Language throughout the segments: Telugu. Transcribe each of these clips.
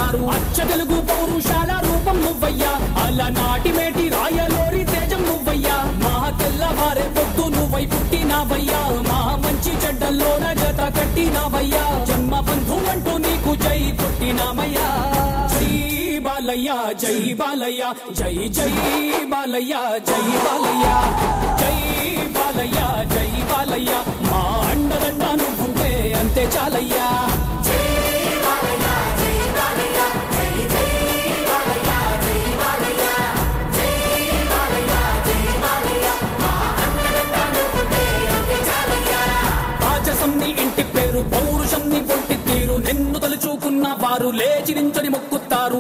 అంటారు అచ్చ తెలుగు పౌరుషాల రూపం నువ్వయ్యా అలనాటి మేటి రాయలోరి తేజం నువ్వయ్యా మా తెల్లవారే పొద్దు నువ్వై పుట్టినావయ్యా మా మంచి చెడ్డల్లోన జత కట్టినావయ్యా జన్మ బంధు అంటూ నీకు జై పుట్టినామయ్యా జై బాలయ్య జై బాలయ్య జై జై బాలయ్య జై బాలయ్య జై బాలయ్య జై బాలయ్య మా అండదండ నువ్వుంటే అంతే చాలయ్యా రాజసం నీ ఇంటి పేరు పౌరుషం నీ పొంటి తీరు నిన్ను తలుచుకున్న వారు లేచి నించని మొక్కుతారు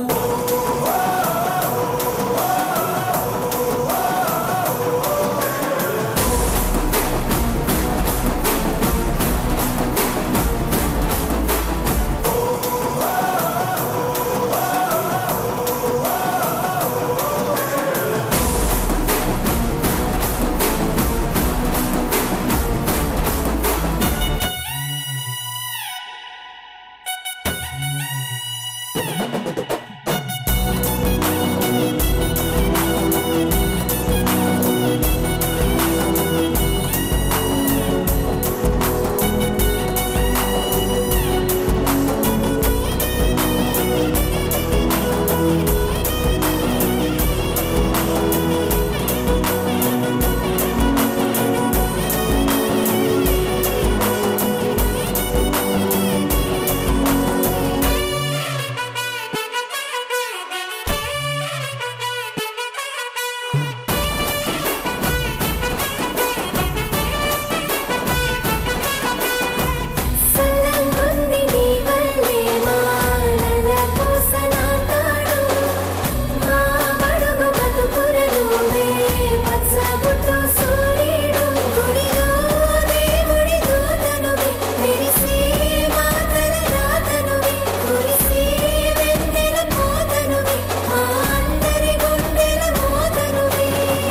సల్లంగుంది నీ వల్లే మా నల్ల పూసనాటాడు మా బడుగు బతుకుర నువ్వే పచ్చబుట్టు సూర్యుడు గుడిలో దేవుడి దూతనువి మెరిసే మాతల రాతనువి కురిసే వెన్నెల పోతనువి మా అందరి గుండెల మోతనువి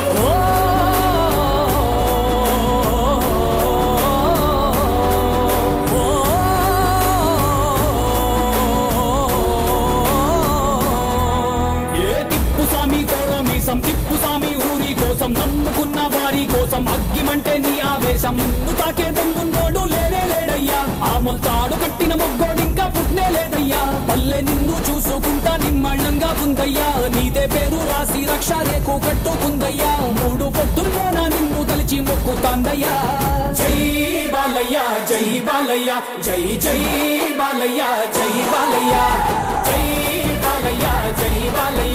ఏ తిప్పు స్వామి మీసం తిప్పు స్వామి ఊరి కోసం నమ్ముకున్న వారి కోసం అగ్గిమంటే నీ ఆవేశం ముందు తాకే దమ్మున్నోడు లేనే లేడయ్యా ఆ మొత్తాడు కట్టిన మొగ్గోడు ఇంకా పుట్నే లేదయ్యా పల్లె నిన్ను చూసుకుంటా నిమ్మళ్ళంగా ఉందయ్యా నీదే పేరు రాసి రక్ష రేకు కట్టుకుందయ్యా మూడు పొద్దుల్లోన నిన్ను తలిచి మొక్కుతాందయ్యా జై బాలయ్య జై బాలయ్య జై జై బాలయ్య జై బాలయ్య జై బాలయ్య జై బాలయ్య